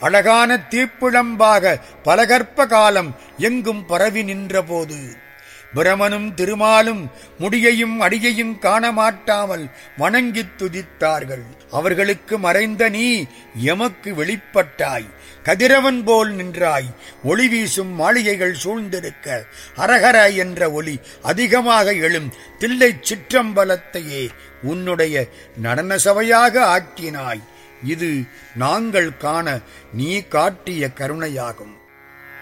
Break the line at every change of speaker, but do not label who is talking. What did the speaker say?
அழகான தீப்பிழம்பாக பலகற்ப காலம் எங்கும் பரவி நின்றபோது பிரமனும் திருமாலும் முடியையும் அடியையும் காண மாட்டாமல் வணங்கித் துதித்தார்கள் அவர்களுக்கு மறைந்த நீ எமக்கு வெளிப்பட்டாய் கதிரவன் போல் நின்றாய் ஒளி வீசும் மாளிகைகள் சூழ்ந்திருக்க அரகர என்ற ஒலி அதிகமாக எழும் தில்லைச் சிற்றம்பலத்தையே உன்னுடைய நடன சபையாக ஆக்கினாய் இது நாங்கள் காண நீ காட்டிய கருணையாகும்